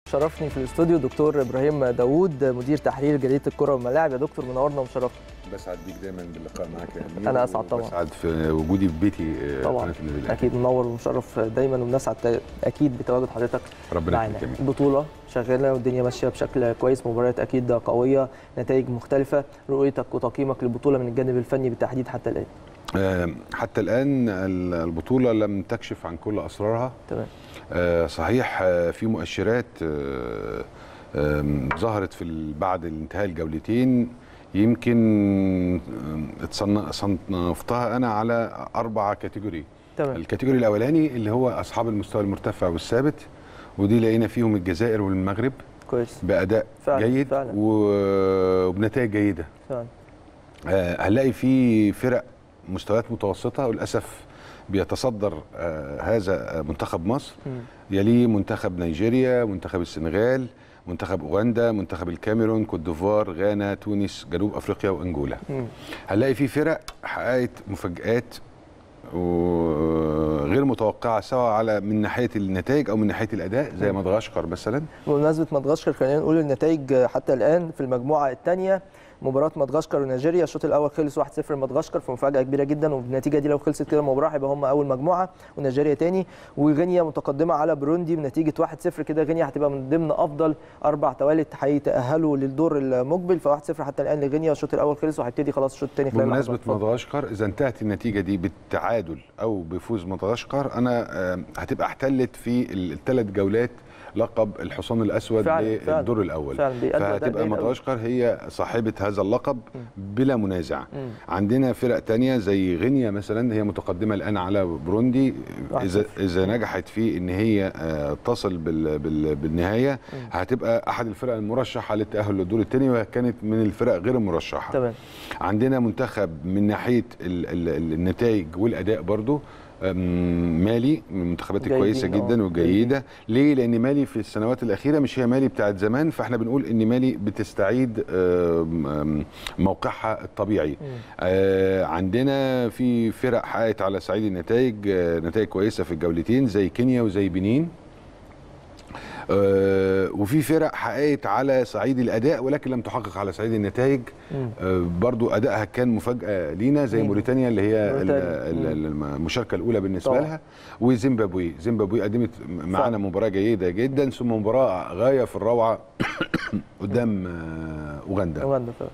شرفني في الاستوديو دكتور ابراهيم داوود مدير تحرير جريده الكره والملاعب يا دكتور منورنا ومشرفنا بسعد بيك دايما باللقاء معاك يا امير أنا أسعد طبعاً. بسعد في وجودي في بيتي آه، طبعا قناه النادي الأهلي. اكيد منور ومشرف دايما وبنسعد اكيد بتواجد حضرتك ربنا معانا يخليك يا أمير. البطوله شغاله والدنيا ماشيه بشكل كويس مباريات اكيد قويه نتائج مختلفه رؤيتك وتقييمك للبطوله من الجانب الفني بالتحديد حتى الان آه، حتى الان ال- البطوله لم تكشف عن كل اسرارها تمام آه، صحيح آه، في مؤشرات آه، آم، ظهرت في ال- بعد انتهاء الجولتين يمكن آم، اتصن- صنفتها انا على اربع كاتيجوري تمام الكاتيجوري الاولاني اللي هو اصحاب المستوى المرتفع والثابت ودي لقينا فيهم الجزائر والمغرب كويس باداء فعلا، جيد فعلا. و- وبنتائج جيده فعلا آه، هنلاقي في فرق مستويات متوسطه وللاسف بيتصدر آه، هذا آه، منتخب مصر مم. يليه منتخب نيجيريا منتخب السنغال منتخب اوغندا منتخب الكاميرون كوت ديفوار غانا تونس جنوب افريقيا وانجولا مم. هنلاقي في فرق حققت مفاجآت وغير متوقعه سواء على من ناحيه النتائج او من ناحيه الاداء زي مدغشقر مثلا بمناسبه مدغشقر خلينا نقول النتائج حتى الان في المجموعه الثانيه مباراه مدغشقر ونيجيريا الشوط الاول خلص 1-0 لمدغشقر في مفاجاه كبيره جدا وبالنتيجه دي لو خلصت كده المباراه هيبقى هم اول مجموعه ونيجيريا تاني وغينيا متقدمه على بروندي بنتيجه 1-0 كده غينيا هتبقى من ضمن افضل اربع توالت هيتاهلوا للدور المقبل ف 1-0 حتى الان لغينيا الشوط الاول خلص وهيبتدي خلاص الشوط الثاني خلال بمناسبه لحظات. اتفضل. مدغشقر اذا انتهت النتيجه دي بالتعادل او بفوز مدغشقر انا آه، هتبقى احتلت في الثلاث جولات لقب الحصان الاسود فعلا، فعلا. للدور الاول فعلا بيأدوا أداء فهتبقى جيد أوي. مدغشقر هي صاحبه هذا اللقب بلا منازع مم. عندنا فرق تانية زي غينيا مثلا هي متقدمه الان على بروندي واحد اذا صفر. اذا نجحت في ان هي آه، تصل بال بال بالنهايه هتبقى احد الفرق المرشحه للتاهل للدور الثاني وكانت من الفرق غير المرشحه تمام عندنا منتخب من ناحيه ال ال النتائج والاداء برضو أم، مالي من المنتخبات جيدين، الكويسه آه، جدا والجيده ليه لان مالي في السنوات الاخيره مش هي مالي بتاعت زمان فاحنا بنقول ان مالي بتستعيد أم، أم، موقعها الطبيعي آه، عندنا في فرق حققت على صعيد النتائج آه، نتائج كويسه في الجولتين زي كينيا وزي بنين آه، وفي فرق حققت على صعيد الاداء ولكن لم تحقق على صعيد النتائج مم. آه، برضو ادائها كان مفاجاه لينا زي مين؟ موريتانيا اللي هي ال- موريتانيا. ال- ال- المشاركه الاولى بالنسبه طبعا. لها وزيمبابوي زيمبابوي قدمت معانا مباراه جيده جدا ثم مباراه غايه في الروعه قدام آه، اوغندا اوغندا فعلا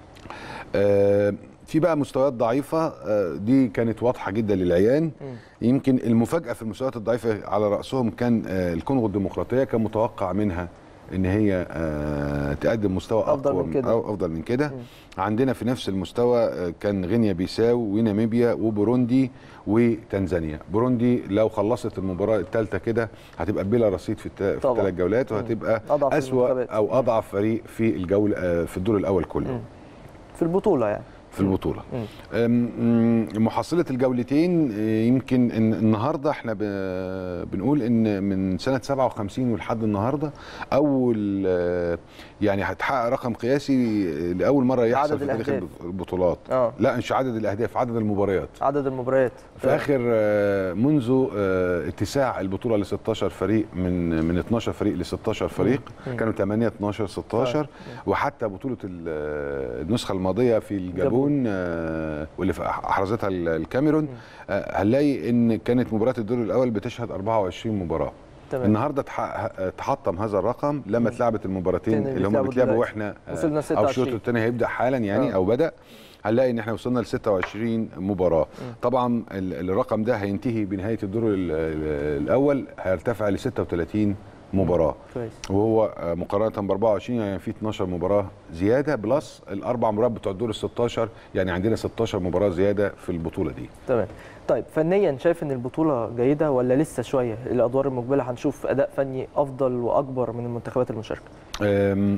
آه، في بقى مستويات ضعيفه آه، دي كانت واضحه جدا للعيان يمكن المفاجاه في المستويات الضعيفه على راسهم كان آه، الكونغو الديمقراطيه كان متوقع منها ان هي آه، تقدم مستوى أفضل اقوى من كده. او افضل من كده عندنا في نفس المستوى آه، كان غينيا بيساو وناميبيا وبوروندي وتنزانيا بوروندي لو خلصت المباراه الثالثه كده هتبقى بلا رصيد في الت- في طبعا. الثلاث جولات وهتبقى أضعف اسوا المنتخبات. او اضعف فريق في الجوله آه، في الدور الاول كله في البطوله يعني في البطوله مم. أم- أم، محصله الجولتين آه، يمكن إن النهارده احنا ب- بنقول ان من سنه 57 ولحد النهارده اول آه، يعني هتحقق رقم قياسي لاول مره يحصل عدد في تاريخ الأهداف. البطولات اه لا مش عدد الاهداف عدد المباريات عدد المباريات في اخر آه، منذ آه، اتساع البطوله ل 16 فريق من من 12 فريق ل 16 فريق مم. كانوا 8 12 16 وحتى بطوله ال- آه، النسخه الماضيه في الجابون آه، واللي في- احرزتها ال- الكاميرون آه، هنلاقي ان كانت مباراه الدور الاول بتشهد 24 مباراه تمام النهارده تح- تحطم هذا الرقم لما اتلعبت المباراتين التاني اللي هم بيتلعبوا بيتلعبوا دلوقتي. واحنا آه، وصلنا او 26. الشوط الثاني هيبدا حالا يعني آه. او بدا هنلاقي ان احنا وصلنا ل 26 مباراه طبعا ال- الرقم ده هينتهي بنهايه الدور ال- ال- الاول هيرتفع ل 36 مباراه كويس وهو آه، مقارنه ب 24 يعني في 12 مباراه زياده بلس الاربع مباريات بتوع الدور ال 16 يعني عندنا 16 مباراه زياده في البطوله دي تمام طيب فنيا شايف ان البطوله جيده ولا لسه شويه الادوار المقبله هنشوف اداء فني افضل واكبر من المنتخبات المشاركه أم،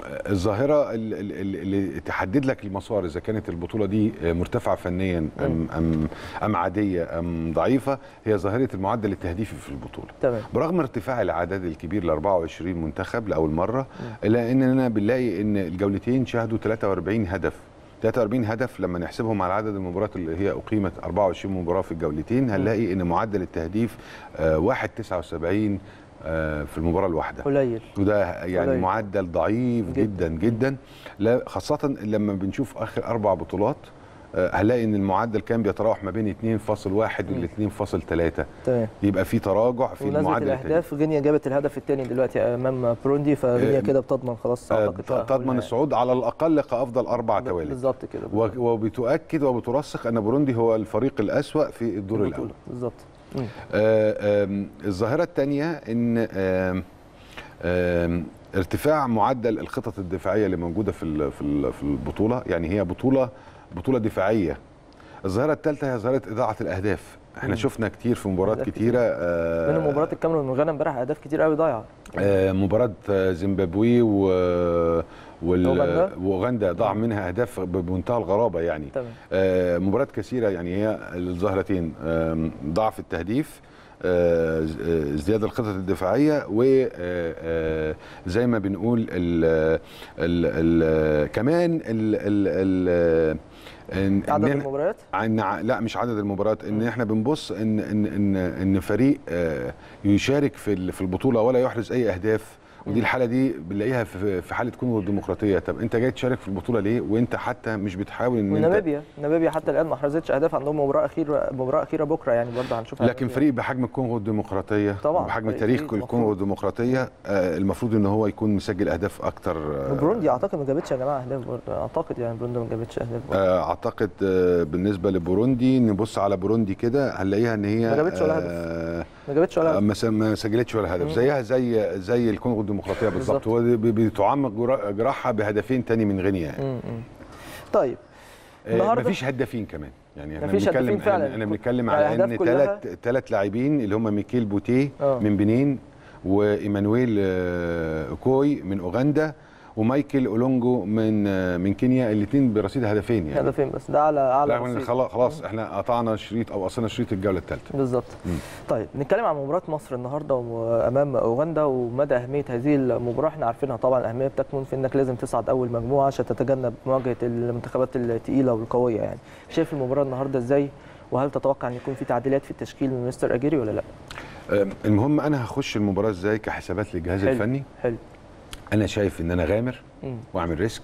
الظاهره ال- ال- ال- اللي تحدد لك المسار اذا كانت البطوله دي مرتفعه فنيا ام ام ام عاديه ام ضعيفه هي ظاهره المعدل التهديفي في البطوله تمام برغم ارتفاع العدد الكبير ل 24 منتخب لاول مره الا اننا بنلاقي ان الجولتين شهدوا 43 هدف 43 هدف لما نحسبهم على عدد المباريات اللي هي اقيمت 24 مباراه في الجولتين هنلاقي ان معدل التهديف آه، 1.79 آه، في المباراه الواحده قليل وده يعني قليل. معدل ضعيف جداً. جدا جدا لا خاصه لما بنشوف اخر اربع بطولات آه، هنلاقي ان المعدل كان بيتراوح ما بين 2.1 ل 2.3 تمام يبقى في تراجع في بمناسبة المعدل الاهداف غينيا جابت الهدف الثاني دلوقتي امام بروندي فغينيا آه، كده بتضمن خلاص آه، اعتقد تأهلها تضمن يعني. الصعود على الاقل كافضل اربع توالي بالظبط كده و- وبتؤكد وبترسخ ان بوروندي هو الفريق الاسوا في الدور الاول البطولة. بالظبط مم. آه، آم، الظاهره الثانيه ان آم، آم، ارتفاع معدل الخطط الدفاعيه اللي موجوده في ال- في ال- في البطوله يعني هي بطوله بطوله دفاعيه الظاهره الثالثه هي ظاهره اضاعه الاهداف احنا مم. شفنا كتير في مباريات أهداف كتيره آه، منهم مباراة الكاميرون وغانا امبارح اهداف كتير قوي ضايعة آه، مباراة آه، زيمبابوي و وال- أوغندا؟ واوغندا ضاع منها اهداف ب- بمنتهى الغرابه يعني تمام آه، مباريات كثيره يعني هي الظاهرتين آم، ضعف التهديف آه، ز- آه، ازدياد الخطط الدفاعيه وزي ما بنقول ال ال ال كمان ال ال ال إن- عدد إن- المباريات عن ع- لا مش عدد المباريات ان مم. احنا بنبص ان ان ان ان فريق آه، يشارك في ال- في البطوله ولا يحرز اي اهداف ودي مم. الحاله دي بنلاقيها في في حاله كونغو الديمقراطيه طب انت جاي تشارك في البطوله ليه وانت حتى مش بتحاول ان انت وناميبيا ناميبيا حتى الان ما حرزتش اهداف عندهم مباراة اخيرة مباراة اخيرة بكرة يعني برضه هنشوفها لكن فريق بحجم الكونغو الديمقراطيه طبعاً، بحجم فريق تاريخ جديد الكونغو المفروض. الديمقراطيه آه، المفروض ان هو يكون مسجل اهداف اكتر آه، بروندي اعتقد ما جابتش يا جماعة اهداف برضه اعتقد يعني بروندي ما جابتش اهداف برضه. آه، اعتقد آه، بالنسبه لبوروندي نبص على بوروندي كده هنلاقيها ان هي ما جابتش ولا هدف. آه، ما جابتش ولا هدف. ما س- ما سجلتش ولا هدف مم. زيها زي زي الكونغو الديمقراطيه بالظبط بالظبط. هو ب- بتعمق جرا- جراحها بهدفين تاني من غينيا يعني مم، مم. طيب آه، النهاردة- مفيش هدافين كمان يعني احنا مفيش بنتكلم هدافين فعلاً. احنا بنتكلم يعني على الأهداف ان كلها- ثلاث ثلاث لاعبين اللي هم ميكيل بوتيه آه. من بنين وايمانويل آه، اوكوي من اوغندا ومايكل اولونجو من آه، من كينيا الاثنين برصيد هدفين يعني هدفين بس ده على اعلى رغم ان رصيد. خلاص خلاص احنا قطعنا شريط او قصينا شريط الجوله الثالثه بالظبط مم. طيب نتكلم عن مباراه مصر النهارده امام اوغندا ومدى اهميه هذه المباراه احنا عارفينها طبعا الاهميه بتكمن في انك لازم تصعد اول مجموعه عشان تتجنب مواجهه المنتخبات الثقيله والقويه يعني شايف المباراه النهارده ازاي وهل تتوقع ان يكون في تعديلات في التشكيل من مستر اجيري ولا لا آه، المهم انا هخش المباراه ازاي كحسابات للجهاز حلو. الفني حلو انا شايف ان انا غامر مم. واعمل ريسك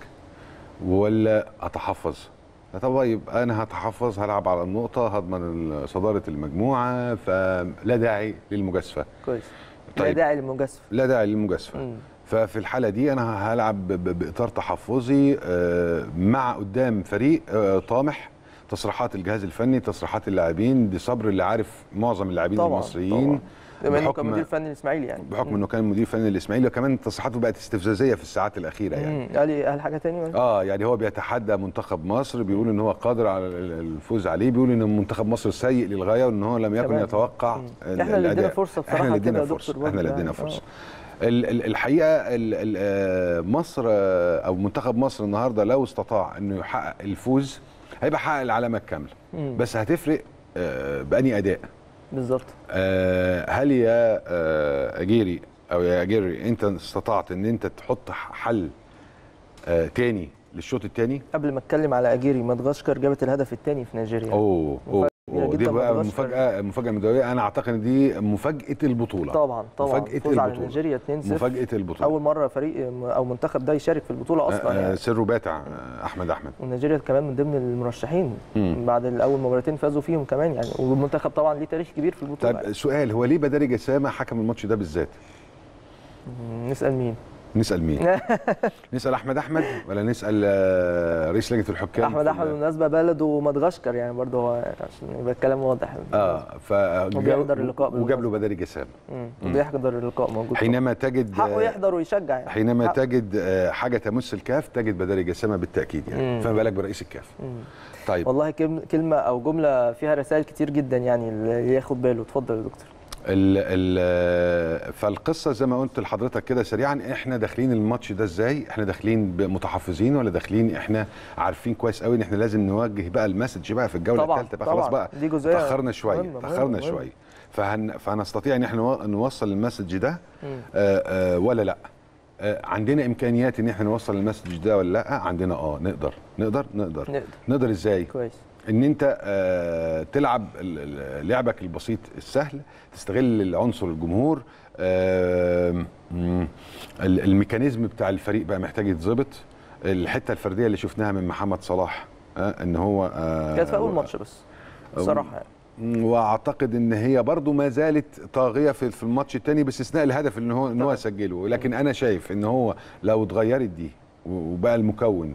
ولا اتحفظ طيب انا هتحفظ هلعب على النقطه هضمن صداره المجموعه فلا داعي للمجازفه كويس لا طيب. داعي للمجازفه لا داعي للمجازفه مم. ففي الحاله دي انا هلعب ب- ب- باطار تحفظي آه، مع قدام فريق آه، طامح تصريحات الجهاز الفني تصريحات اللاعبين دي صبر اللي عارف معظم اللاعبين طبعا المصريين طبعا بما انه بحكم- كان مدير فني الاسماعيلي يعني بحكم مم. انه كان مدير فني الاسماعيلي وكمان تصريحاته بقت استفزازيه في الساعات الاخيره يعني مم. قال لي قال حاجه ثانيه ولا اه يعني هو بيتحدى منتخب مصر بيقول ان هو قادر على ال- الفوز عليه بيقول ان منتخب مصر سيء للغايه وان هو لم يكن كمان. يتوقع مم. ال- احنا اللي ادينا الأداء. فرصه بصراحه احنا اللي كده ادينا يا فرصه دكتور احنا اللي برضه ادينا يعني. فرصه ال- ال- الحقيقه ال- ال- آه، مصر آه، او منتخب مصر النهارده لو استطاع انه يحقق الفوز هيبقى حقق العلامه الكامله مم. بس هتفرق آه، بأني اداء بالظبط آه، هل يا آه، اجيري او يا اجيري انت استطعت ان انت تحط حل آه، تاني للشوط الثاني قبل ما اتكلم على اجيري مدغشقر جابت الهدف الثاني في نيجيريا اوه اوه كبيرة أوه، دي جداً بقى مدغشقر. مفاجاه مفاجاه مدويه انا اعتقد ان دي مفاجاه البطوله طبعا طبعا مفاجأة فوز على البطولة. نيجيريا 2-0 مفاجاه البطوله اول مره فريق او منتخب ده يشارك في البطوله اصلا آه، آه، يعني سره باتع آه، احمد احمد ونيجيريا كمان من ضمن المرشحين مم. بعد الاول مباراتين فازوا فيهم كمان يعني والمنتخب طبعا ليه تاريخ كبير في البطوله طيب يعني. سؤال هو ليه بداري جسامه حكم الماتش ده بالذات مم، نسال مين نسال مين نسال احمد احمد ولا نسال آه، رئيس لجنه الحكام احمد في احمد ال- بالمناسبه بلده مدغشقر يعني برضه هو عشان يبقى الكلام واضح اه ف وبيحضر اللقاء وجاب له بداري جسام مم. وبيحضر اللقاء موجود حينما تجد حقه يحضر ويشجع يعني حينما حقه. تجد آه، حاجه تمس الكاف تجد بداري جسامه بالتاكيد يعني مم. فما بالك برئيس الكاف مم. طيب والله كلم- كلمه او جمله فيها رسائل كتير جدا يعني اللي ياخد باله اتفضل يا دكتور ال ال فالقصه زي ما قلت لحضرتك كده سريعا احنا داخلين الماتش ده ازاي احنا داخلين متحفظين ولا داخلين احنا عارفين كويس قوي ان احنا لازم نوجه بقى المسج بقى في الجوله طبعاً، الثالثه بقى خلاص طبعاً. بقى دي جزئية تاخرنا شويه مهمة، مهمة، تاخرنا مهمة. شويه فهن فهنستطيع ان احنا نو- نوصل المسج ده مم. آه آه ولا لا آه عندنا امكانيات ان احنا نوصل المسج ده ولا لا عندنا اه نقدر نقدر نقدر نقدر نقدر ازاي كويس ان انت آه، تلعب ال- ال- لعبك البسيط السهل تستغل عنصر الجمهور آم، مم، ال- الميكانيزم بتاع الفريق بقى محتاج يتظبط الحته الفرديه اللي شفناها من محمد صلاح آه، ان هو آه، كانت في اول ماتش بس بصراحه يعني. واعتقد ان هي برضو ما زالت طاغيه في في الماتش الثاني باستثناء الهدف اللي هو ان هو طبعا. سجله لكن انا شايف ان هو لو اتغيرت دي وبقى المكون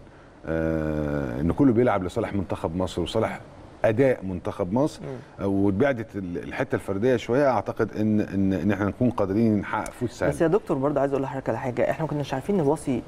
آه ان كله بيلعب لصالح منتخب مصر وصالح اداء منتخب مصر آه، واتبعدت ال- الحته الفرديه شويه اعتقد ان ان ان احنا نكون قادرين نحقق فوز سهل بس يا دكتور برضه عايز اقول لحضرتك على حاجه احنا ما كناش عارفين نباصي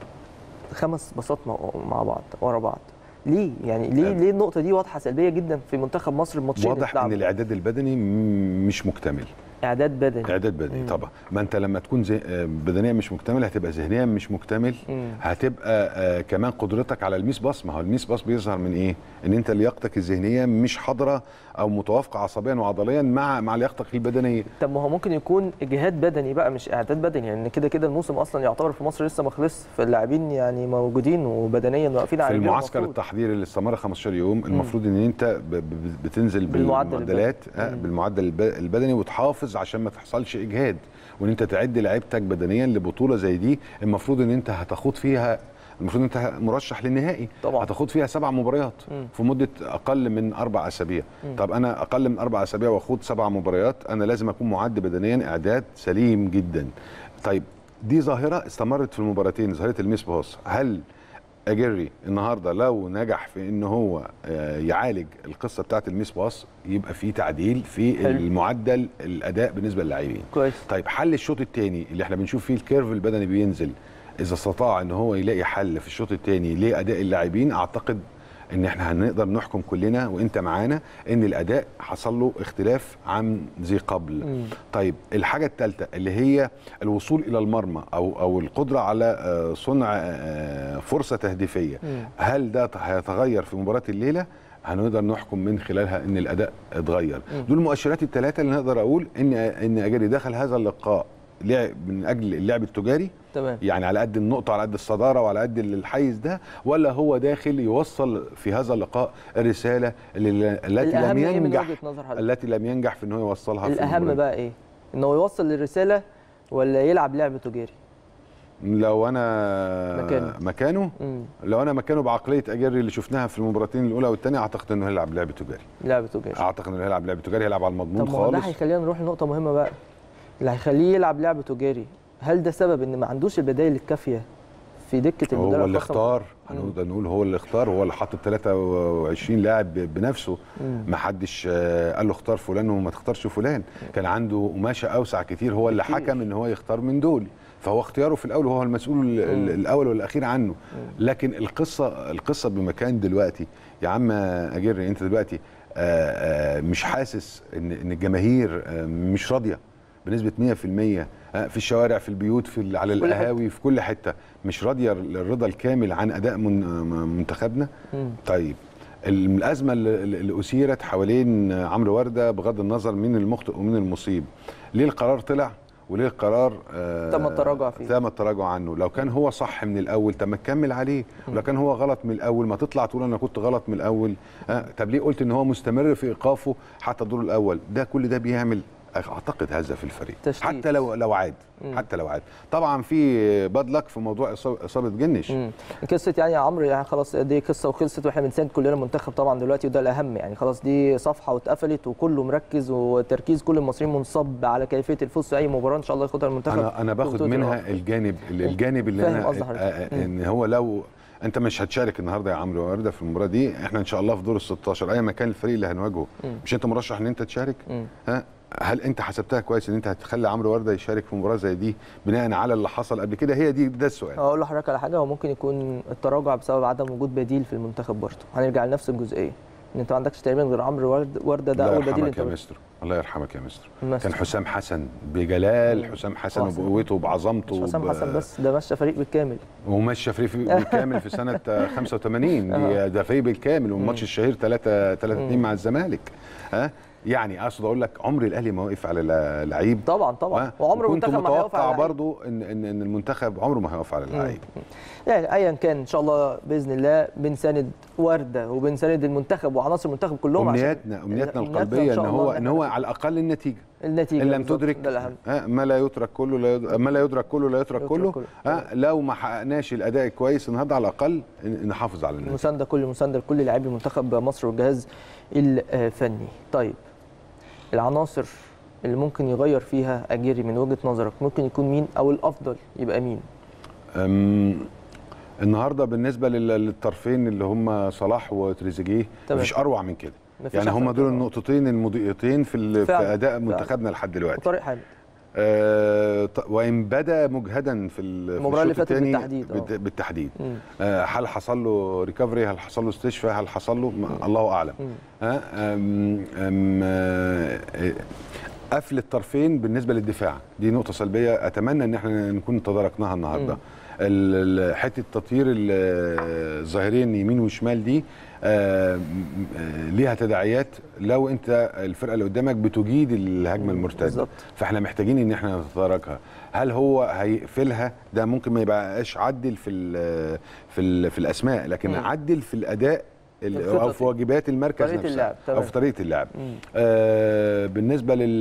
خمس باصات مع- مع بعض ورا بعض ليه يعني ليه أه. ليه النقطه دي واضحه سلبيه جدا في منتخب مصر الماتشين اللي واضح ان اتلعبوا. الاعداد البدني م- مش مكتمل اعداد بدني اعداد بدني مم. طبعا ما انت لما تكون زي آه، بدنيا مش مكتمل هتبقى ذهنيا مش مكتمل مم. هتبقى آه كمان قدرتك على الميس باص ما هو الميس باص بيظهر من ايه ان انت لياقتك الذهنيه مش حاضره او متوافقه عصبيا وعضليا مع مع لياقتك البدنيه طب ما هو ممكن يكون اجهاد بدني بقى مش اعداد بدني يعني كده كده الموسم اصلا يعتبر في مصر لسه ما خلص فاللاعبين يعني موجودين وبدنيا واقفين في على رجليهم المعسكر المفروض. التحضيري اللي استمر 15 يوم المفروض ان انت ب- ب- بتنزل بالمعدل بالمعدلات البدني. آه، مم. بالمعدل الب- البدني وتحافظ عشان ما تحصلش اجهاد وان انت تعد لعيبتك بدنيا لبطوله زي دي المفروض ان انت هتخوض فيها المفروض انت مرشح للنهائي طبعا. هتاخد فيها سبع مباريات مم. في مده اقل من اربع اسابيع مم. طب انا اقل من اربع اسابيع واخوض سبع مباريات انا لازم اكون معد بدنيا اعداد سليم جدا طيب دي ظاهره استمرت في المباراتين ظاهره الميس باص هل اجري النهارده لو نجح في ان هو آه، يعالج القصه بتاعت الميس باص يبقى في تعديل في حلو. المعدل الاداء بالنسبه للاعبين كويس طيب حل الشوط الثاني اللي احنا بنشوف فيه الكيرف البدني بينزل اذا استطاع ان هو يلاقي حل في الشوط الثاني لاداء اللاعبين اعتقد ان احنا هنقدر نحكم كلنا وانت معانا ان الاداء حصل له اختلاف عن ذي قبل مم. طيب الحاجه الثالثه اللي هي الوصول الى المرمى او او القدره على آه، صنع آه، فرصه تهديفيه مم. هل ده هيتغير في مباراه الليله هنقدر نحكم من خلالها ان الاداء اتغير مم. دول المؤشرات الثلاثه اللي نقدر اقول ان ان اجري دخل هذا اللقاء لعب من اجل اللعب التجاري تمام يعني على قد النقطه على قد الصداره وعلى قد الحيز ده ولا هو داخل يوصل في هذا اللقاء الرساله اللي التي الاهم لم ايه من ينجح وجهه نظر حضرتك التي لم ينجح في ان هو يوصلها في الاهم المباراة. بقى ايه ان هو يوصل الرساله ولا يلعب لعب تجاري لو انا مكانه. مكانه مم. لو انا مكانه بعقليه اجري اللي شفناها في المباراتين الاولى والثانيه اعتقد انه هيلعب لعب تجاري لعب تجاري اعتقد انه هيلعب لعب تجاري هيلعب على المضمون طب ما هو ده خالص هيخلينا نروح لنقطه مهمه بقى اللي هيخليه يلعب لعب تجاري هل ده سبب ان ما عندوش البدائل الكافيه في دكه المدرب هو اللي الخاصة؟ اختار مم. هنقدر نقول هو اللي اختار هو اللي حاطط 23 لاعب ب- بنفسه مم. ما حدش آه، قال له اختار فلان وما تختارش فلان كان عنده قماشه اوسع كتير هو اللي كتير. حكم ان هو يختار من دول فهو اختياره في الاول وهو المسؤول ال- ال- مم. الاول والاخير عنه لكن القصه القصه بمكان دلوقتي يا عم اجري انت دلوقتي آه، آه، مش حاسس ان ان الجماهير آه، مش راضيه بنسبه 100% آه، في الشوارع في البيوت في ال- على كل حتة. القهاوي في كل حته مش راضيه الرضا الكامل عن اداء من منتخبنا مم. طيب الازمه اللي اللي اثيرت حوالين عمرو ورده بغض النظر مين المخطئ ومين المصيب ليه القرار طلع وليه القرار آه تم التراجع فيه. تم التراجع عنه لو كان هو صح من الاول طب ما تكمل عليه ولو كان هو غلط من الاول ما تطلع تقول انا كنت غلط من الاول آه طب ليه قلت ان هو مستمر في ايقافه حتى الدور الاول ده كل ده بيعمل اعتقد هذا في الفريق تشتيت. حتى لو لو عاد مم. حتى لو عاد طبعا في باد لك في موضوع إصابة- اصابه جنش مم. قصه يعني يا عمرو يعني خلاص دي قصه وخلصت واحنا بنساند كلنا المنتخب طبعا دلوقتي وده الاهم يعني خلاص دي صفحه واتقفلت وكله مركز وتركيز كل المصريين منصب على كيفيه الفوز في اي مباراه ان شاء الله ياخدها المنتخب انا انا في باخد بطولة منها الأمم. الجانب الجانب اللي فاهم انا قصد حضرتك. آه، آه، مم. ان هو لو انت مش هتشارك النهارده يا عمرو ورده في المباراه دي احنا ان شاء الله في دور ال 16 اي مكان الفريق اللي هنواجهه مم. مش انت مرشح ان انت تشارك مم. ها هل انت حسبتها كويس ان انت هتخلي عمرو ورده يشارك في مباراه زي دي بناء على اللي حصل قبل كده هي دي ده السؤال اقول لحضرتك على حاجه هو ممكن يكون التراجع بسبب عدم وجود بديل في المنتخب برضه هنرجع لنفس الجزئيه ان انت ما عندكش تقريبا غير عمرو ورد- ورده ده الله اول بديل يرحمك انت يا مستر الله يرحمك يا مستر مستر. كان حسام حسن بجلال مم. حسام حسن حسن. وبقوته وبعظمته مش حسام وب- حسن بس ده مشى فريق بالكامل ومشى فريق بالكامل في سنه 85 آه. دي ده فريق بالكامل والماتش الشهير 3 3 2 مم. مع الزمالك ها يعني اقصد اقول لك عمر الاهلي ما وقف على لا- لعيب طبعا طبعا ها؟ وعمر وكنت المنتخب ما هيقف متوقع على لعيب. برضو ان ان ان المنتخب عمره ما هيقف على اللعيب يعني ايا كان ان شاء الله باذن الله بنساند ورده وبنساند المنتخب وعناصر المنتخب كلهم عشان- امنياتنا امنياتنا أمنياتنا القلبيه شاء ان الله هو ان إحنا هو على الاقل النتيجه النتيجه ان لم بالظبط، تدرك ده الاهم آه، ما لا يترك كله لا يد... ما لا يدرك كله لا يترك يترك كله كله. آه لو ما حققناش الاداء الكويس النهارده على الاقل ن- نحافظ على النتيجه مسانده كل مسانده لكل لاعبي منتخب مصر والجهاز الفني طيب العناصر اللي ممكن يغير فيها اجيري من وجهه نظرك ممكن يكون مين او الافضل يبقى مين أم، النهارده بالنسبه لل- للطرفين اللي هم صلاح وتريزيجيه تمام. مفيش اروع من كده مفيش يعني هم أحسن دول كده. النقطتين المضيئتين في ال- في فعلا، اداء فعلا. منتخبنا لحد دلوقتي وطارق حامد آه ط- وان بدا مجهدا في ال- في المباراة اللي الشوط فاتت الثاني بالتحديد، آه. بالت- بالتحديد مم. آه هل حصل له ريكفري هل حصل له استشفاء هل حصل له ما- الله اعلم مم. ها أم أم آه، آه، قفل الطرفين بالنسبه للدفاع دي نقطه سلبيه اتمنى ان احنا نكون تداركناها النهارده مم. ال- ال- حته تطهير ال- الظاهرين يمين وشمال دي آه، م- آه، ليها تداعيات لو انت الفرقه اللي قدامك بتجيد الهجمه المرتده بالظبط. فاحنا محتاجين ان احنا نتداركها هل هو هيقفلها ده ممكن ما يبقاش عدل في ال في ال في الاسماء لكن مم. عدل في الاداء ال- الخططي. او في واجبات المركز طريقة نفسها اللعب، او تمام. في طريقه اللعب مم. آه بالنسبه لل,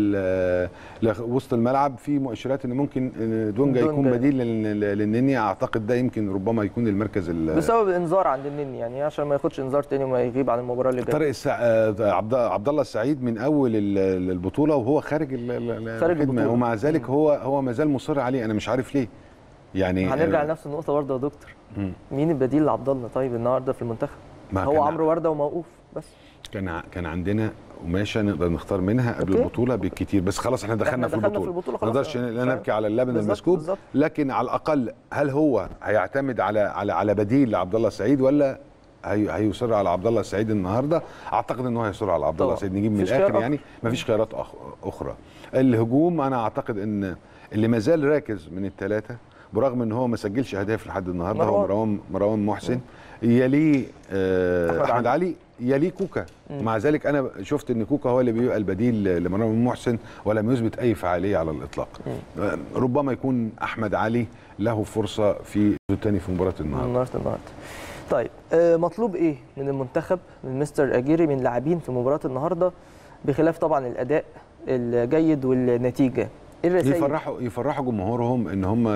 لل لوسط الملعب في مؤشرات ان ممكن آه، دونجا يكون دونجا. بديل لل- للنني اعتقد ده يمكن ربما يكون المركز ال- بسبب الانذار عند النني يعني عشان ما ياخدش انذار تاني وما يغيب عن المباراه اللي جايه طارق السع... آه، عبد عبد الله السعيد من اول ال- البطوله وهو خارج ال- ال- خارج الخدمة، البطولة. ومع ذلك هو هو ما زال مصر عليه انا مش عارف ليه يعني هنرجع آه، لنفس النقطه برضه يا دكتور مم. مين البديل لعبد الله طيب النهارده في المنتخب ما هو كان- عمرو ورده وموقوف بس كان ع- كان عندنا قماشه نقدر نختار منها قبل أوكي. البطوله بالكتير بس خلاص احنا دخلنا, إحنا في, دخلنا البطولة. في البطولة ما خلاص. نقدرش لا فاهم. نبكي على اللبن بالظبط، المسكوب بالظبط. لكن على الاقل هل هو هيعتمد على على على بديل لعبد الله السعيد ولا هي هيصر على عبد الله السعيد النهارده اعتقد ان هو هيصر على عبد الله طبعا. السعيد نجيب من مفيش الاخر خيار يعني مفيش خيارات أخ- اخرى الهجوم انا اعتقد ان اللي ما زال راكز من الثلاثه برغم ان هو ما سجلش اهداف لحد النهارده هو مروان. مروان مروان محسن يليه آه، أحمد احمد علي. علي يليه كوكا مع ذلك انا شفت ان كوكا هو اللي بيبقى البديل لمروان محسن ولم يثبت اي فعاليه على الاطلاق آه، ربما يكون احمد علي له فرصه في الجزء الثاني في مباراه النهارده النهارده النهارده طيب آه، مطلوب ايه من المنتخب من مستر اجيري من لاعبين في مباراه النهارده بخلاف طبعا الاداء الجيد والنتيجه ايه الرسائل يفرحوا يفرحوا جمهورهم ان هم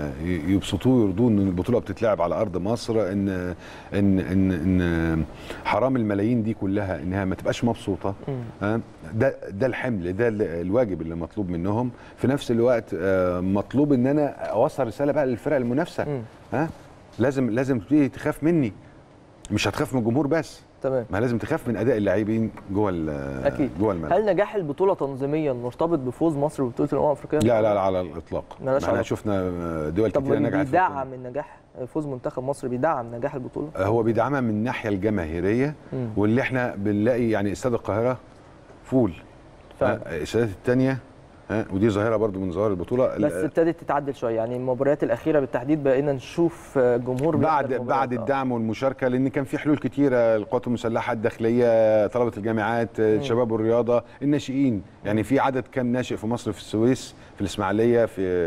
يبسطوه ويرضوه ان البطوله بتتلعب على ارض مصر ان ان ان, إن حرام الملايين دي كلها انها ما تبقاش مبسوطه مم. ها؟ ده ده الحمل ده ال- الواجب اللي مطلوب منهم في نفس الوقت آه، مطلوب ان انا اوصل رساله بقى للفرق المنافسه مم. ها لازم لازم تبتدي تخاف مني مش هتخاف من الجمهور بس تمام ما لازم تخاف من اداء اللاعبين جوه ال- اكيد جوه الملعب هل نجاح البطوله تنظيميا مرتبط بفوز مصر ببطوله الامم الافريقيه لا لا لا على الاطلاق ملهاش احنا علاقة. شفنا دول طب كتير من نجحت في بيدعم النجاح فوز منتخب مصر بيدعم نجاح البطوله هو بيدعمها من الناحيه الجماهيريه مم. واللي احنا بنلاقي يعني استاد القاهره فول فعلا. ها، الاستادات الثانيه ودي ظاهره برضو من ظواهر البطوله بس ابتدت تتعدل شويه يعني المباريات الاخيره بالتحديد بقينا نشوف آه، جمهور بعد بيحضر بعد المباريات. آه. الدعم والمشاركه لان كان في حلول كتيره القوات المسلحه الداخليه طلبه الجامعات الشباب والرياضه الناشئين يعني في عدد كان ناشئ في مصر في السويس في الاسماعيليه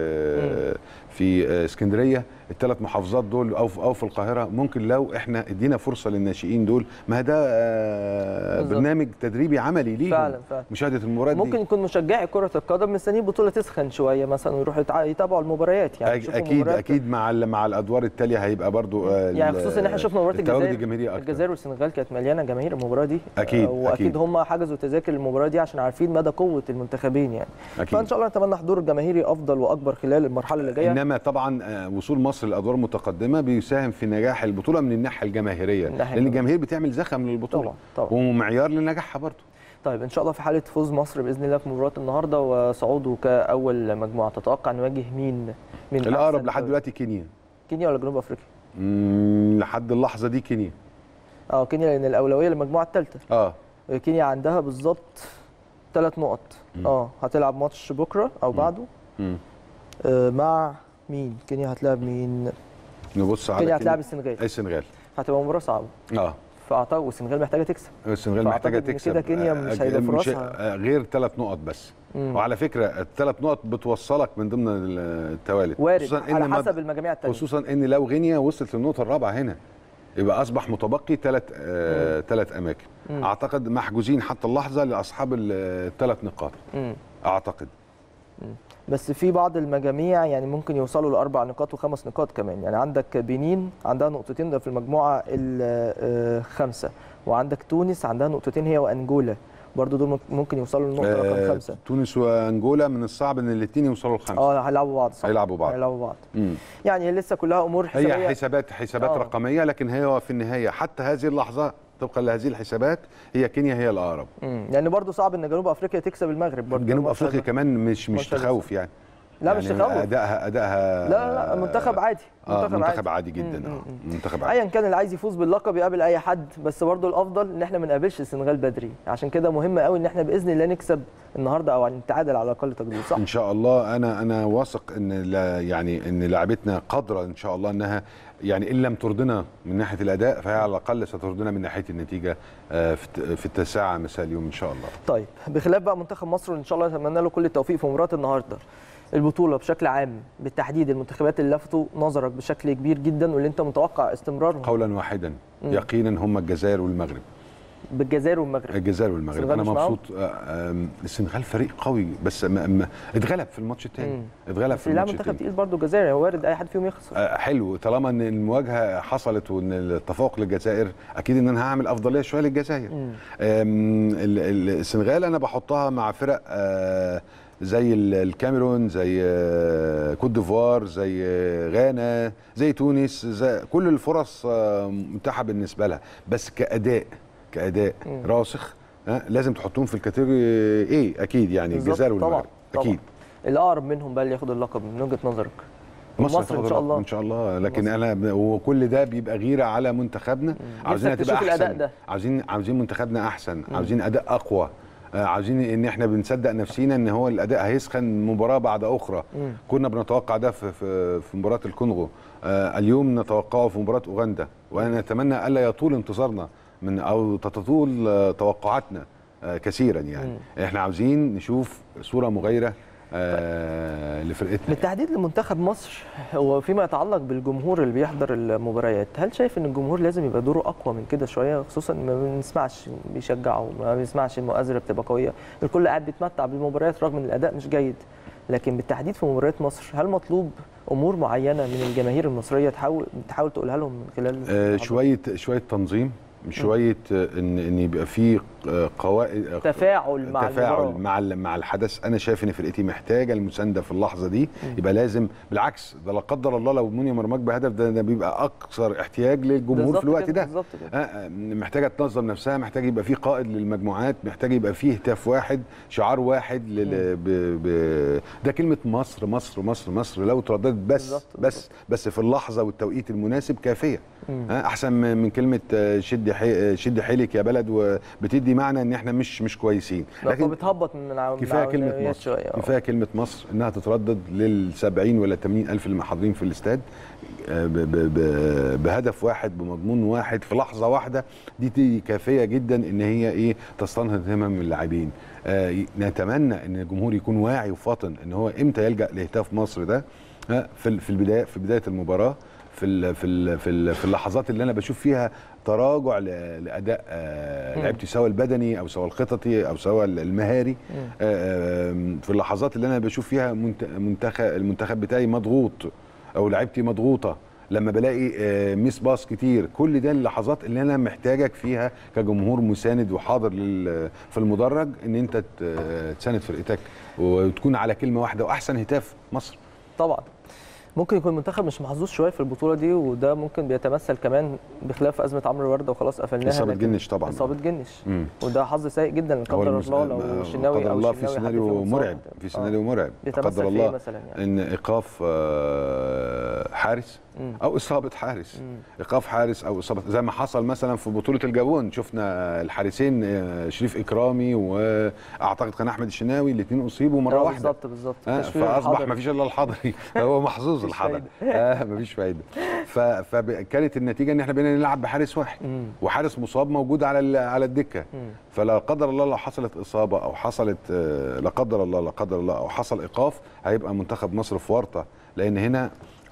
في في اسكندريه الثلاث محافظات دول او في او في القاهره ممكن لو احنا ادينا فرصه للناشئين دول ما ده آه، بالظبط. برنامج تدريبي عملي ليهم فعلا، فعلا. مشاهده المباريات دي ممكن يكون مشجعي كره القدم مستنيين البطوله تسخن شويه مثلا ويروحوا يتع- يتابعوا المباريات يعني أك- يشوفوا اكيد مباريات- اكيد مع ال- مع الادوار التاليه هيبقى برضو آه، يعني ال- خصوصا ان احنا شفنا مباراه التواجد الجزائر الجماهيري اكتر الجزائر والسنغال كانت مليانه جماهير المباراه دي أكيد، آه، واكيد أكيد. هم حجزوا تذاكر المباراه دي عشان عارفين مدى قوه المنتخبين يعني أكيد. فان شاء الله نتمنى حضور جماهيري افضل واكبر خلال المرحله اللي جايه انما طبعا آه، وصول مصر لادوار متقدمه بيساهم في نجاح البطوله من الناحيه الجماهيريه الناحية لان الجماهيرية. الجماهير بتعمل زخم للبطوله طبعا، طبعا. ومعيار لنجاحها برضه طيب ان شاء الله في حاله فوز مصر باذن الله في مباراه النهارده وصعوده كاول مجموعه تتوقع نواجه مين من الاقرب أحسن لحد دوري؟ دلوقتي كينيا كينيا ولا جنوب افريقيا مم، لحد اللحظه دي كينيا اه كينيا لان الاولويه للمجموعه الثالثه اه كينيا عندها بالظبط ثلاث نقط اه هتلعب ماتش بكره او بعده مم. آه مع مين كينيا هتلاعب مين نبص على كينيا هتلاعب السنغال السنغال هتبقى مباراه صعبه اه فاعتقد والسنغال محتاجه تكسب السنغال فأعتقد محتاجه إن تكسب كده كينيا مش هيبقى مش- فرصها. آه، غير ثلاث نقط بس مم. وعلى فكره الثلاث نقط بتوصلك من ضمن التوالد وارد خصوصاً إن على ما- حسب المجاميع الثانيه خصوصا ان لو غينيا وصلت للنقطه الرابعه هنا يبقى اصبح متبقي ثلاث ثلاث اماكن مم. اعتقد محجوزين حتى اللحظه لاصحاب الثلاث نقاط مم. اعتقد بس في بعض المجاميع يعني ممكن يوصلوا لاربع نقاط وخمس نقاط كمان يعني عندك بنين عندها نقطتين ده في المجموعه الخامسه وعندك تونس عندها نقطتين هي وانجولا برضو دول ممكن يوصلوا للنقطه رقم آه، خمسه تونس وانجولا من الصعب ان الاثنين يوصلوا لخمسه اه هيلعبوا بعض صح هيلعبوا بعض. هيلعبوا بعض مم. يعني لسه كلها امور حسابيه هي حسابات حسابات آه. رقميه لكن هي في النهايه حتى هذه اللحظه طبقا لهذه الحسابات هي كينيا هي الاقرب مم. لان برضو صعب ان جنوب افريقيا تكسب المغرب برضو جنوب الماتش افريقيا ده. كمان مش مش ماتش تخوف يعني لا مش يعني تخوف ادائها ادائها لا لا لا منتخب عادي اه منتخب عادي جدا مم، اه مم. منتخب عادي ايا كان اللي عايز يفوز باللقب يقابل اي حد بس برضو الافضل ان احنا ما نقابلش السنغال بدري عشان كده مهم قوي ان احنا باذن الله نكسب النهارده او نتعادل على اقل تقدير صح ان شاء الله انا انا واثق ان لا يعني ان لاعبتنا قادره ان شاء الله انها يعني ان لم ترضنا من ناحيه الاداء فهي على الاقل سترضنا من ناحيه النتيجه آه، في الت- في التاسعه مساء اليوم ان شاء الله طيب بخلاف بقى منتخب مصر ان شاء الله نتمنى له كل التوفيق في مباراه النهارده البطوله بشكل عام بالتحديد المنتخبات اللي لفتوا نظرك بشكل كبير جدا واللي انت متوقع استمرارهم قولا واحدا مم. يقينا هم الجزائر والمغرب بالجزائر والمغرب الجزائر والمغرب السنغال انا مش معاهم؟ مبسوط آه، آم، السنغال فريق قوي بس ما ما اتغلب في الماتش الثاني مم. اتغلب بس في لا الماتش منتخب الثاني تقيل برضه الجزائر يعني وارد اي حد فيهم يخسر آه، حلو طالما ان المواجهه حصلت وان التفوق للجزائر اكيد ان انا هعمل افضليه شويه للجزائر مم. آم، ال- ال- السنغال انا بحطها مع فرق آه، زي ال- الكاميرون زي آه، كوت ديفوار زي آه، غانا زي تونس زي كل الفرص آه، متاحه بالنسبه لها بس كاداء كاداء مم. راسخ ها، لازم تحطهم في الكاتيجوري ايه اكيد يعني بالظبط، الجزائر طبعاً، والمغرب طبعاً. اكيد الاقرب منهم بقى اللي ياخد اللقب من وجهه نظرك مصر, مصر ان هتاخد شاء اللقب الله ان شاء الله لكن مصر. انا وكل ده بيبقى غيره على منتخبنا عاوزينها نفسك تبقى تشوف الأداء احسن ده. عاوزين عاوزين منتخبنا احسن عاوزين اداء اقوى آه، عاوزين ان احنا بنصدق نفسينا ان هو الاداء هيسخن مباراه بعد اخرى مم. كنا بنتوقع ده في في, في مباراه الكونغو آه، اليوم نتوقعه في مباراه اوغندا وانا اتمنى الا يطول انتظارنا من او تطول آه، توقعاتنا آه، كثيرا يعني احنا عاوزين نشوف صوره مغايره آه، لفرقتنا بالتحديد لمنتخب مصر هو فيما يتعلق بالجمهور اللي بيحضر المباريات هل شايف ان الجمهور لازم يبقى دوره اقوى من كده شويه خصوصا ما بنسمعش بيشجعوا ما بنسمعش المؤازره بتبقى قويه الكل قاعد بيتمتع بالمباريات رغم ان الاداء مش جيد لكن بالتحديد في مباريات مصر هل مطلوب امور معينه من الجماهير المصريه تحاول تحاول تقولها لهم من خلال آه، العرض؟ شويه شويه تنظيم شويه آه، ان ان يبقى في آه، قواعد آه، تفاعل مع تفاعل المباراة. مع ال- مع الحدث انا شايف ان فرقتي محتاجه المسانده في اللحظه دي يبقى لازم بالعكس ده لا قدر الله لو مني مرماك بهدف ده, ده بيبقى اكثر احتياج للجمهور بالظبط في الوقت كده، ده بالظبط كده. آه، آه، محتاجه تنظم نفسها محتاج يبقى في قائد للمجموعات محتاج يبقى في هتاف واحد شعار واحد لل... ب... ب... ده كلمه مصر مصر مصر مصر لو ترددت بس بالظبط، بس بس في اللحظه والتوقيت المناسب كافيه آه، احسن من من كلمه آه، شد حي... شد حيلك يا بلد وبتدي معنى ان احنا مش مش كويسين لكن بتهبط من الع- كفايه كلمه العنويات مصر شويه آه. كفايه كلمه مصر انها تتردد لل 70 ولا 80 الف اللي حاضرين في الاستاد آه، ب- ب- ب- بهدف واحد بمضمون واحد في لحظه واحده دي, دي كافيه جدا ان هي ايه تستنهض همم اللاعبين آه، نتمنى ان الجمهور يكون واعي وفاطن ان هو امتى يلجا لهتاف مصر ده آه، في ال- في البدايه في بدايه المباراه في ال في ال في, ال في اللحظات اللي انا بشوف فيها تراجع ل- لاداء آه، لعيبتي سواء البدني او سواء الخططي او سواء المهاري آه، آم، في اللحظات اللي انا بشوف فيها منت- منتخب المنتخب بتاعي مضغوط او لعيبتي مضغوطه لما بلاقي آه، ميس باص كتير كل ده اللحظات اللي انا محتاجك فيها كجمهور مساند وحاضر لل- في المدرج ان انت ت- تساند فرقتك وتكون على كلمه واحده واحسن هتاف مصر طبعا ممكن يكون المنتخب مش محظوظ شويه في البطوله دي وده ممكن بيتمثل كمان بخلاف ازمه عمرو ورده وخلاص قفلناها إصابة لكن جنش طبعاً. اصابه جنش مم. وده حظ سيء جدا لا هو قدر المس- الله لو آه، الشناوي قدر او الله في الشناوي حد سيناريو فيهم مرعب اتصاب. في آه. سيناريو مرعب لا بيتمثل قدر في الله إيه مثلا يعني؟ ان ايقاف آه، حارس مم. او اصابه حارس مم. ايقاف حارس او اصابه زي ما حصل مثلا في بطوله الجابون شفنا الحارسين آه، شريف اكرامي واعتقد كان احمد الشناوي الاثنين اصيبوا مره آه، واحده بالظبط بالظبط آه، تشفير فاصبح الحضري. ما فيش الا الحضري هو محظوظ مفيش الحضري اه مفيش فايده ف- فكانت النتيجه ان احنا بقينا نلعب بحارس واحد مم. وحارس مصاب موجود على ال- على الدكه مم. فلا قدر الله لو حصلت اصابه او حصلت آه، لا قدر الله لا قدر الله او حصل ايقاف هيبقى منتخب مصر في ورطه لان هنا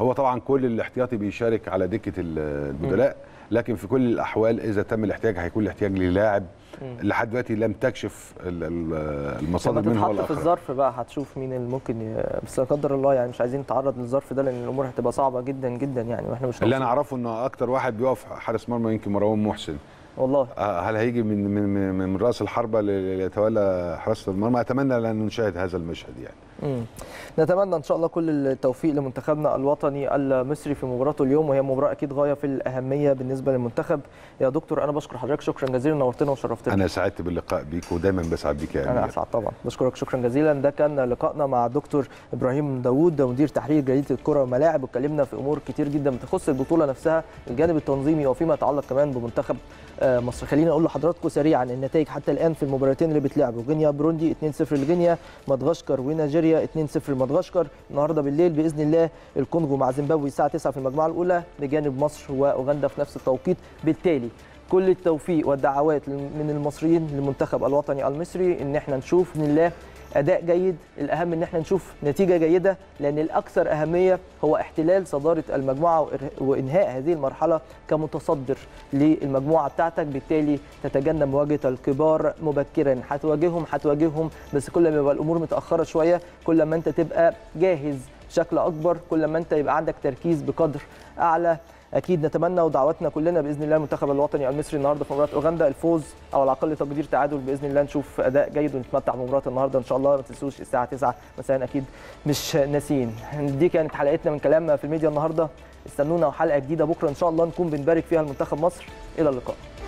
هو طبعا كل الاحتياطي بيشارك على دكه ال- البدلاء لكن في كل الاحوال اذا تم الاحتياج هيكون الاحتياج للاعب لحد دلوقتي لم تكشف ال- ال- لما المصادر منه تتحط ولا في اخر الظرف بقى هتشوف مين اللي ممكن ي... بس لا قدر الله يعني مش عايزين نتعرض للظرف ده لان الامور هتبقى صعبه جدا جدا يعني واحنا مش اللي انا ناقصين. اعرفه ان اكتر واحد بيقف حارس مرمى يمكن مروان محسن والله آه، هل هيجي من من من, من راس الحربه اللي يتولى حراسه المرمى اتمنى ان نشاهد هذا المشهد يعني مم. نتمنى ان شاء الله كل التوفيق لمنتخبنا الوطني المصري في مباراته اليوم وهي مباراه اكيد غايه في الاهميه بالنسبه للمنتخب يا دكتور انا بشكر حضرتك شكرا جزيلا نورتنا وشرفتنا انا سعدت باللقاء بيك ودايما بسعد بيك يا انا امير اسعد طبعا بشكرك شكرا جزيلا ده كان لقائنا مع دكتور ابراهيم داوود مدير تحرير جريده الكره والملاعب واتكلمنا في امور كتير جدا بتخص البطوله نفسها الجانب التنظيمي وفيما يتعلق كمان بمنتخب آه، مصر خلينا اقول لحضراتكم سريعا النتائج حتى الان في المباراتين اللي بتلعبوا غينيا بروندي 2-0 لغينيا مدغشقر ونيجيريا 2-0 لمدغشقر النهارده بالليل باذن الله الكونغو مع زيمبابوي الساعه 9 في المجموعه الاولى بجانب مصر واوغندا في نفس التوقيت بالتالي كل التوفيق والدعوات من المصريين للمنتخب الوطني المصري ان احنا نشوف باذن الله اداء جيد الاهم ان احنا نشوف نتيجه جيده لان الاكثر اهميه هو احتلال صداره المجموعه وإر- وانهاء هذه المرحله كمتصدر للمجموعه بتاعتك بالتالي تتجنب مواجهه الكبار مبكرا هتواجههم هتواجههم بس كل ما يبقى الامور متاخره شويه كل ما انت تبقى جاهز بشكل اكبر كل ما انت يبقى عندك تركيز بقدر اعلى اكيد نتمنى ودعواتنا كلنا باذن الله المنتخب الوطني المصري النهارده في مباراه اوغندا الفوز او على الاقل تقدير تعادل باذن الله نشوف اداء جيد ونتمتع بمباراه النهارده ان شاء الله ما تنسوش الساعه 9 مساء اكيد مش ناسيين دي كانت حلقتنا من كلام في الميديا النهارده استنونا حلقه جديده بكره ان شاء الله نكون بنبارك فيها لمنتخب مصر الى اللقاء